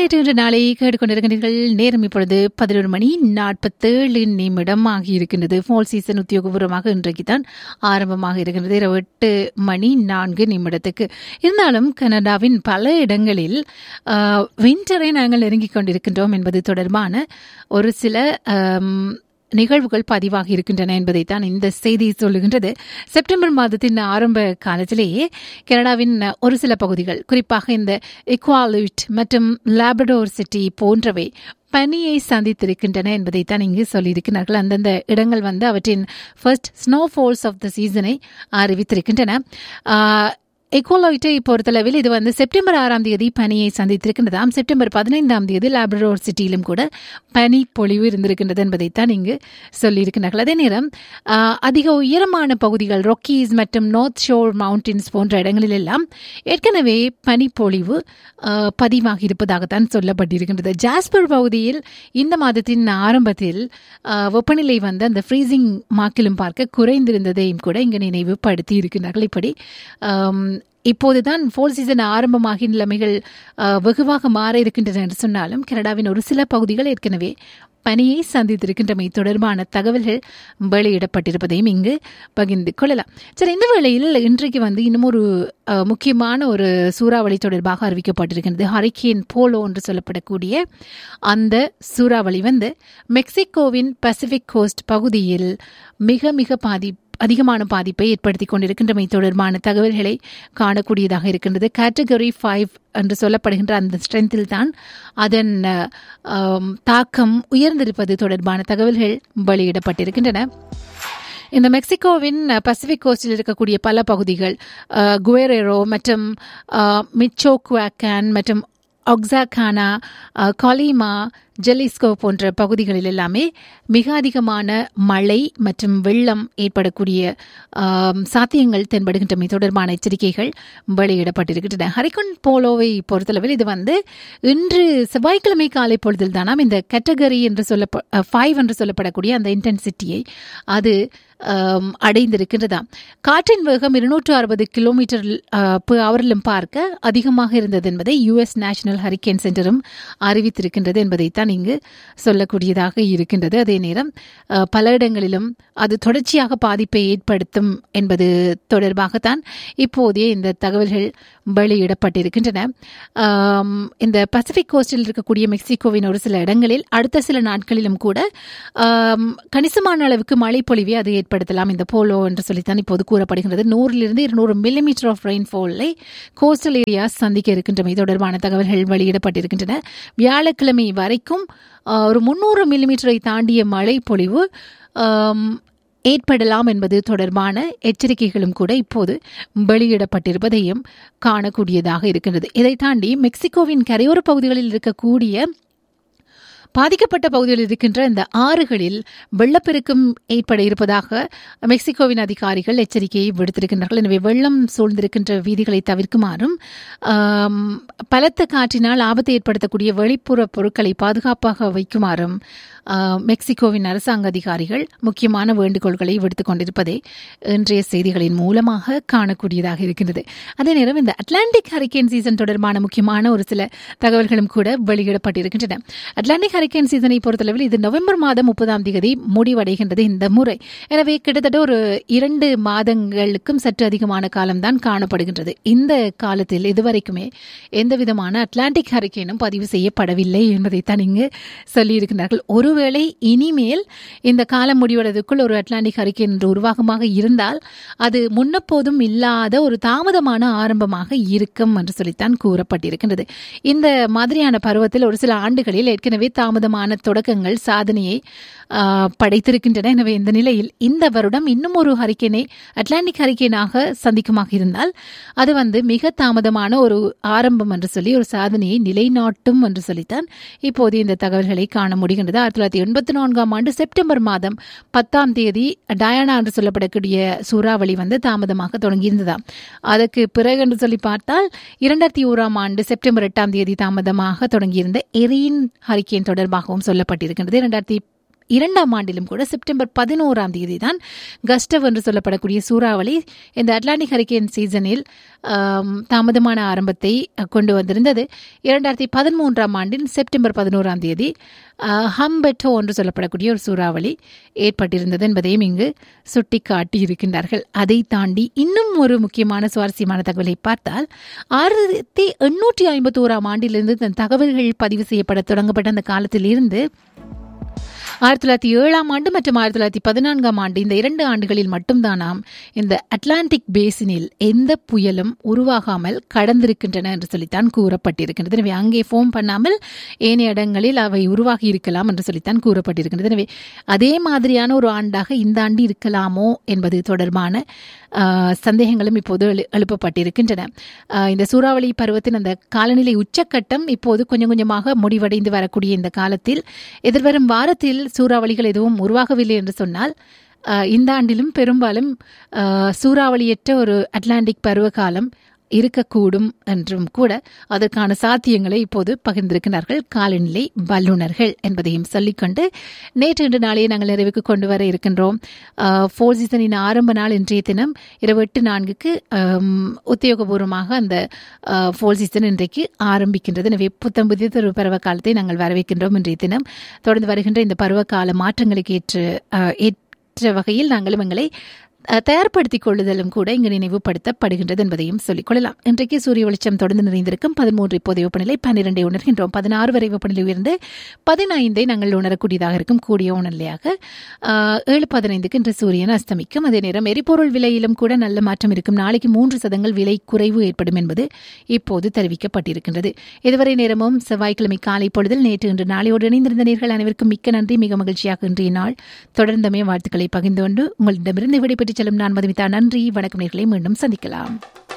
நேற்று இன்று நாளை கேட்டுக்கொண்டிருக்கிறீர்கள் நேரம் இப்பொழுது பதினொரு மணி நாற்பத்தேழு நிமிடம் ஆகியிருக்கின்றது ஃபால் சீசன் உத்தியோகபூர்வமாக இன்றைக்கு தான் ஆரம்பமாக இருக்கின்றது இரவு எட்டு மணி நான்கு நிமிடத்துக்கு இருந்தாலும் கனடாவின் பல இடங்களில் வின்டரை நாங்கள் நெருங்கிக் கொண்டிருக்கின்றோம் என்பது தொடர்பான ஒரு சில ஆம், நிகழ்வுகள் பதிவாகி இருக்கின்றன என்பதைத்தான் இந்த செய்தி சொல்லுகின்றது செப்டம்பர் மாதத்தின் ஆரம்ப காலத்திலேயே கனடாவின் ஒரு சில பகுதிகள் குறிப்பாக இந்த எக்வாலுட் மற்றும் லாபடோர் சிட்டி போன்றவை பனியை சந்தித்திருக்கின்றன என்பதைத்தான் இங்கு சொல்லியிருக்கிறார்கள் அந்தந்த இடங்கள் வந்து அவற்றின் ஃபர்ஸ்ட் ஸ்னோஃபால்ஸ் ஆஃப் த சீசனை அறிவித்திருக்கின்றன ஆஹ், எக்கோலாய்ட்டை பொறுத்தளவில் இது வந்து செப்டம்பர் ஆறாம் தேதி பனியை சந்தித்திருக்கின்றதாம் செப்டம்பர் பதினைந்தாம் தேதி லாப்ரடோர் சிட்டியிலும் கூட பனி பொழிவு இருந்திருக்கின்றது என்பதைத்தான் இங்கு சொல்லியிருக்கிறார்கள் அதே நேரம் ஆஹ், அதிக உயரமான பகுதிகள் ரொக்கீஸ் மற்றும் நார்த் ஷோர் மவுண்டன்ஸ் போன்ற இடங்களில் எல்லாம் ஏற்கனவே பனிப்பொழிவு ஆஹ், பதிவாகி இருப்பதாகத்தான் சொல்லப்பட்டிருக்கின்றது ஜாஸ்பர் பகுதியில் இந்த மாதத்தின் ஆரம்பத்தில் ஆஹ், வெப்பநிலை வந்து அந்த ஃப்ரீசிங் மார்க்கிலும் பார்க்க குறைந்திருந்ததையும் கூட இங்கு நினைவுபடுத்தி இருக்கின்றார்கள் இப்படி ஆம், இப்போதுதான் ஃபோல் சீசன் ஆரம்பமாகி நிலைமைகள் ஆஹ், வெகுவாக மாற இருக்கின்றன என்று சொன்னாலும் கனடாவின் ஒரு சில பகுதிகள் ஏற்கனவே பனியை சந்தித்திருக்கின்றமை தொடர்பான தகவல்கள் வெளியிடப்பட்டிருப்பதையும் இங்கு பகிர்ந்து கொள்ளலாம் சரி இந்த வேளையில் இன்றைக்கு வந்து இன்னும் ஒரு அஹ், முக்கியமான ஒரு சூறாவளி தொடர்பாக அறிவிக்கப்பட்டிருக்கின்றது ஹரிக்கேன் போலோ என்று சொல்லப்படக்கூடிய அந்த சூறாவளி வந்து மெக்சிகோவின் பசிபிக் கோஸ்ட் பகுதியில் மிக மிக பாதி அதிகமான பாதிப்பை ஏற்படுத்தி கொண்டிருக்கின்றமை தொடர்பான தகவல்களை காணக்கூடியதாக இருக்கின்றது கேட்டகரி ஃபைவ் என்று சொல்லப்படுகின்ற அந்த ஸ்ட்ரென்த்தில் தான் அதன் அஹ், ஆம், தாக்கம் உயர்ந்திருப்பது தொடர்பான தகவல்கள் வெளியிடப்பட்டிருக்கின்றன இந்த மெக்சிகோவின் அஹ், பசிபிக் கோஸ்டில் இருக்கக்கூடிய பல பகுதிகள் அஹ், குவேரேரோ மற்றும் அஹ், மிச்சோகுவாக்கான் மற்றும் ஒக்ஸாகானா அஹ், கொலிமா ஜெலிஸ்கோ போன்ற பகுதிகளில் எல்லாமே மிக அதிகமான மழை மற்றும் வெள்ளம் ஏற்படக்கூடிய ஆம், சாத்தியங்கள் தென்படுகின்றமை தொடர்பான எச்சரிக்கைகள் வெளியிடப்பட்டிருக்கின்றன ஹரிகன் போலோவை பொறுத்தளவில் இது வந்து இன்று செவ்வாய்க்கிழமை காலை பொழுதில் தானாம் இந்த கேட்டகரி என்று சொல்ல ஃபைவ் என்று சொல்லப்படக்கூடிய அந்த இன்டென்சிட்டியை அது ஆம், அடைந்திருக்கின்றதாம் காற்றின் வேகம் இருநூற்று அறுபது கிலோமீட்டர் அவரிலும் பார்க்க அதிகமாக இருந்தது என்பதை யுஎஸ் நேஷனல் ஹரிகேன் சென்டரும் அறிவித்திருக்கின்றது என்பதைத்தான் இங்கு சொல்லக்கூடியதாக இருக்கின்றது அதே நேரம் அஹ், பல இடங்களிலும் அது தொடர்ச்சியாக பாதிப்பை ஏற்படுத்தும் என்பது தொடர்பாகத்தான் இப்போதைய இந்த தகவல்கள் வெளியிடப்பட்டிருக்கின்றன ஆம், இந்த பசிபிக் கோஸ்டில் இருக்கக்கூடிய மெக்சிகோவின் ஒரு சில இடங்களில் அடுத்த சில நாட்களிலும் கூட ஆம், கணிசமான அளவுக்கு மழை பொழிவை அது ஏற்படுத்தலாம் இந்த போலோ என்று சொல்லித்தான் இப்போது கூறப்படுகிறது நூறிலிருந்து இருநூறு மில்லிமீட்டர் ஆஃப் ரெயின்ஃபாலை கோஸ்டல் ஏரியா சந்திக்க இருக்கின்றமை தொடர்பான தகவல்கள் வெளியிடப்பட்டிருக்கின்றன வியாழக்கிழமை வரைக்கும் ஆ, ஒரு முன்னூறு மில்லிமீட்டரை தாண்டிய மழை பொழிவு ஆம், ஏற்படலாம் என்பது தொடர்பான எச்சரிக்கைகளும் கூட இப்போது வெளியிடப்பட்டிருப்பதையும் காணக்கூடியதாக இருக்கின்றது இதை தாண்டி மெக்சிகோவின் கரையோர பகுதிகளில் இருக்கக்கூடிய பாதிக்கப்பட்ட பகுதிகளில் இருக்கின்ற இந்த ஆறுகளில் வெள்ளப்பெருக்கம் ஏற்பட இருப்பதாக மெக்சிகோவின் அதிகாரிகள் எச்சரிக்கையை விடுத்திருக்கின்றார்கள் எனவே வெள்ளம் சூழ்ந்திருக்கின்ற வீதிகளை தவிர்க்குமாறும் ஆம், பலத்த காற்றினால் ஆபத்தை ஏற்படுத்தக்கூடிய வெளிப்புற பொருட்களை பாதுகாப்பாக வைக்குமாறும் ஆ, மெக்சிகோவின் அரசாங்க அதிகாரிகள் முக்கியமான வேண்டுகோள்களை விடுத்துக் கொண்டிருப்பதை இன்றைய செய்திகளின் மூலமாக காணக்கூடியதாக இருக்கின்றது அதே நேரம் இந்த அட்லாண்டிக் ஹரிகேன் சீசன் தொடர்பான முக்கியமான ஒரு சில தகவல்களும் கூட வெளியிடப்பட்டிருக்கின்றன அட்லாண்டிக் ஹரிகேன் சீசனை பொறுத்தளவில் இது நவம்பர் மாதம் முப்பதாம் தேதி முடிவடைகின்றது இந்த முறை எனவே கிட்டத்தட்ட ஒரு இரண்டு மாதங்களுக்கும் சற்று அதிகமான காலம்தான் காணப்படுகின்றது இந்த காலத்தில் இதுவரைக்குமே எந்த விதமான அட்லாண்டிக் ஹரிகேனும் பதிவு செய்யப்படவில்லை என்பதைத்தான் இங்கு சொல்லியிருக்கிறார்கள் ஒருவேளை இனிமேல் இந்த காலம் முடிவதற்குள் ஒரு அட்லாண்டிக் ஹரிகேன் என்று உருவாகமாக இருந்தால் அது முன்னப்போதும் இல்லாத ஒரு தாமதமான ஆரம்பமாக இருக்கும் என்று சொல்லித்தான் கூறப்பட்டிருக்கின்றது இந்த மாதிரியான பருவத்தில் ஒரு சில ஆண்டுகளில் ஏற்கனவே தாமதமான தொடக்கங்கள் சாதனையை ஆ, படைத்திருக்கின்றன எனவே இந்த நிலையில் இந்த வருடம் இன்னும் ஒரு ஹரிக்கேனை அட்லாண்டிக் ஹரிக்கேனாக சந்திக்குமாக இருந்தால் அது வந்து மிக தாமதமான ஒரு ஆரம்பம் என்று சொல்லி ஒரு சாதனையை நிலைநாட்டும் என்று சொல்லித்தான் இப்போது இந்த தகவல்களை காண முடிகின்றது ஆயிரத்தி தொள்ளாயிரத்தி எண்பத்தி நான்காம் ஆண்டு செப்டம்பர் மாதம் பத்தாம் தேதி டயானா என்று சொல்லப்படக்கூடிய சூறாவளி வந்து தாமதமாக தொடங்கியிருந்ததாம் அதற்கு பிறகு என்று சொல்லி பார்த்தால் இரண்டாயிரத்தி ஓராம் ஆண்டு செப்டம்பர் எட்டாம் தேதி தாமதமாக தொடங்கியிருந்த எரியின் ஹரிக்கேன் தொடர்பாகவும் சொல்லப்பட்டிருக்கின்றது இரண்டாயிரத்தி இரண்டாம் ஆண்டிலும் கூட செப்டம்பர் பதினோராம் தேதி தான் கஸ்டவ் என்று சொல்லப்படக்கூடிய சூறாவளி இந்த அட்லாண்டிக் ஹரிக்கேன் சீசனில் ஆம், தாமதமான ஆரம்பத்தை அஹ், கொண்டு வந்திருந்தது இரண்டாயிரத்தி பதிமூன்றாம் ஆண்டின் செப்டம்பர் பதினோராம் தேதி அஹ், ஹம்பெட்டோ என்று சொல்லப்படக்கூடிய ஒரு சூறாவளி ஏற்பட்டிருந்தது என்பதையும் இங்கு சுட்டிக்காட்டி இருக்கின்றார்கள் அதை தாண்டி இன்னும் ஒரு முக்கியமான சுவாரஸ்யமான தகவலை பார்த்தால் ஆயிரத்தி எண்ணூற்றி ஐம்பத்தோராம் ஆண்டிலிருந்து இந்த தகவல்கள் பதிவு செய்யப்பட தொடங்கப்பட்ட அந்த காலத்தில் இருந்து ஆயிரத்தி தொள்ளாயிரத்தி ஏழாம் ஆண்டு மற்றும் ஆயிரத்தி தொள்ளாயிரத்தி பதினான்காம் ஆண்டு இந்த இரண்டு ஆண்டுகளில் மட்டும்தானாம் இந்த அட்லாண்டிக் பேசினில் எந்த புயலும் உருவாகாமல் கடந்திருக்கின்றன என்று சொல்லித்தான் கூறப்பட்டிருக்கின்றது எனவே அங்கே ஃபோம் பண்ணாமல் ஏனைய இடங்களில் அவை உருவாகி இருக்கலாம் என்று சொல்லித்தான் கூறப்பட்டிருக்கின்றது எனவே அதே மாதிரியான ஒரு ஆண்டாக இந்த ஆண்டு இருக்கலாமோ என்பது தொடர்பான ஆஹ், சந்தேகங்களும் இப்போது எழு- எழுப்பப்பட்டிருக்கின்றன ஆஹ், இந்த சூறாவளி பருவத்தின் அந்த காலநிலை உச்சக்கட்டம் இப்போது கொஞ்சம் கொஞ்சமாக முடிவடைந்து வரக்கூடிய இந்த காலத்தில் எதிர்வரும் வாரத்தில் சூறாவளிகள் எதுவும் உருவாகவில்லை என்று சொன்னால் ஆஹ், இந்த ஆண்டிலும் பெரும்பாலும் ஆஹ், சூறாவளியற்ற ஒரு அட்லாண்டிக் பருவகாலம் இருக்கக்கூடும் என்றும் கூட அதற்கான சாத்தியங்களை இப்போது பகிர்ந்திருக்கிறார்கள் காலநிலை வல்லுநர்கள் என்பதையும் சொல்லிக்கொண்டு நேற்று இன்று நாளையே நாங்கள் நிறைவுக்கு கொண்டு வர இருக்கின்றோம் ஃபோர் சீசனின் ஆரம்ப நாள் இன்றைய தினம் இரவு எட்டு நான்குக்கு ஆம், உத்தியோகபூர்வமாக அந்த ஃபோர் சீசன் இன்றைக்கு ஆரம்பிக்கின்றது எனவே புத்தம் புதிய ஒரு பருவ காலத்தை நாங்கள் வரவேற்கின்றோம் இன்றைய தினம் தொடர்ந்து வருகின்ற இந்த பருவகால மாற்றங்களுக்கு ஏற்று ஆஹ், ஏற்ற வகையில் நாங்களும் எங்களை அஹ், தயார்படுத்திக் கொள்ளுதலும் கூட இங்கு நினைவுபடுத்தப்படுகின்றது என்பதையும் சொல்லிக் கொள்ளலாம் இன்றைக்கு சூரிய வெளிச்சம் தொடர்ந்து நிறைந்திருக்கும் பதிமூன்று இப்போதைய வெப்பநிலை பன்னிரெண்டை உணர்கின்றோம் பதினாறு வரை வெப்பநிலை உயர்ந்து பதினைந்தை நாங்கள் உணரக்கூடியதாக இருக்கும் கூடிய உணர்நிலையாக ஆஹ், ஏழு பதினைந்துக்கு இன்று சூரியன் அஸ்தமிக்கும் அதே நேரம் எரிபொருள் விலையிலும் கூட நல்ல மாற்றம் இருக்கும் நாளைக்கு மூன்று சதங்கள் விலை குறைவு ஏற்படும் என்பது இப்போது தெரிவிக்கப்பட்டிருக்கின்றது இதுவரை நேரமும் செவ்வாய்க்கிழமை காலை பொழுதில் நேற்று இன்று நாளையோடு இணைந்திருந்த நேர்கள் அனைவருக்கும் மிக்க நன்றி மிக மகிழ்ச்சியாக இன்றைய நாள் தொடர்ந்தமே வாழ்த்துக்களை பகிர்ந்து கொண்டு உங்களிடமிருந்து விடைபெற்றுச் செல்லும் நான் மதுமிதா நன்றி வணக்கம் நேர்களை மீண்டும் சந்திக்கலாம்